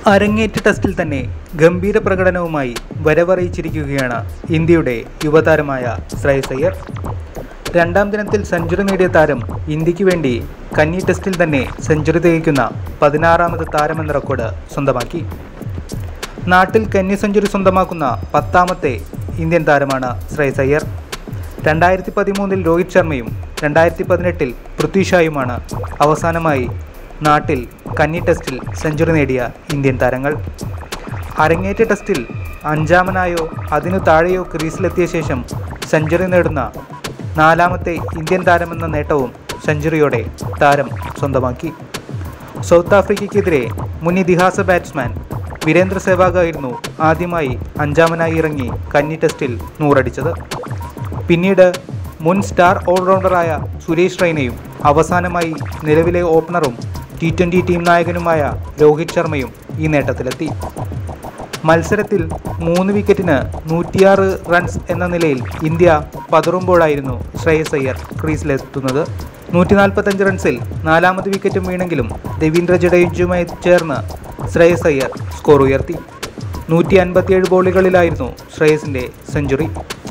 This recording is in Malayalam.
അരങ്ങേറ്റ ടെസ്റ്റിൽ തന്നെ ഗംഭീര പ്രകടനവുമായി വരവറിയിച്ചിരിക്കുകയാണ് ഇന്ത്യയുടെ യുവതാരമായ ശ്രേയസ് അയ്യർ രണ്ടാം ദിനത്തിൽ സെഞ്ചുറി നേടിയ താരം ഇന്ത്യക്ക് വേണ്ടി കന്നി ടെസ്റ്റിൽ തന്നെ സെഞ്ചുറി തികയ്ക്കുന്ന പതിനാറാമത് താരമെന്ന റെക്കോർഡ് സ്വന്തമാക്കി നാട്ടിൽ കന്നി സെഞ്ചുറി സ്വന്തമാക്കുന്ന പത്താമത്തെ ഇന്ത്യൻ താരമാണ് ശ്രേയസ് അയ്യർ രണ്ടായിരത്തി പതിമൂന്നിൽ രോഹിത് ശർമ്മയും രണ്ടായിരത്തി പതിനെട്ടിൽ പൃഥ്വി ഷായുമാണ് അവസാനമായി നാട്ടിൽ കന്നി ടെസ്റ്റിൽ സെഞ്ചുറി നേടിയ ഇന്ത്യൻ താരങ്ങൾ അരങ്ങേറ്റ ടെസ്റ്റിൽ അഞ്ചാമനായോ അതിനു താഴെയോ ക്രീസിലെത്തിയ ശേഷം സെഞ്ചുറി നേടുന്ന നാലാമത്തെ ഇന്ത്യൻ താരമെന്ന നേട്ടവും സെഞ്ചുറിയോടെ താരം സ്വന്തമാക്കി സൗത്ത് ആഫ്രിക്കയ്ക്കെതിരെ മുൻ ഇതിഹാസ ബാറ്റ്സ്മാൻ വീരേന്ദ്ര സെവാഗ് ആയിരുന്നു ആദ്യമായി അഞ്ചാമനായി ഇറങ്ങി കന്നി ടെസ്റ്റിൽ നൂറടിച്ചത് പിന്നീട് മുൻ സ്റ്റാർ ഓൾറൗണ്ടറായ സുരേഷ് റൈനയും അവസാനമായി നിലവിലെ ഓപ്പണറും ടി ട്വൻ്റി ടീം നായകനുമായ രോഹിത് ശർമ്മയും ഈ നേട്ടത്തിലെത്തി മത്സരത്തിൽ മൂന്ന് വിക്കറ്റിന് നൂറ്റിയാറ് റൺസ് എന്ന നിലയിൽ ഇന്ത്യ പതറുമ്പോഴായിരുന്നു ശ്രേയസ് അയ്യർ ക്രീസിലെത്തുന്നത് നൂറ്റി നാൽപ്പത്തഞ്ച് റൺസിൽ നാലാമത് വിക്കറ്റും വീണെങ്കിലും രവീന്ദ്ര ജഡേജുമായി ചേർന്ന് ശ്രേയസ് അയ്യർ സ്കോർ ഉയർത്തി നൂറ്റി അൻപത്തിയേഴ് ബോളുകളിലായിരുന്നു ശ്രേയസിൻ്റെ സെഞ്ചുറി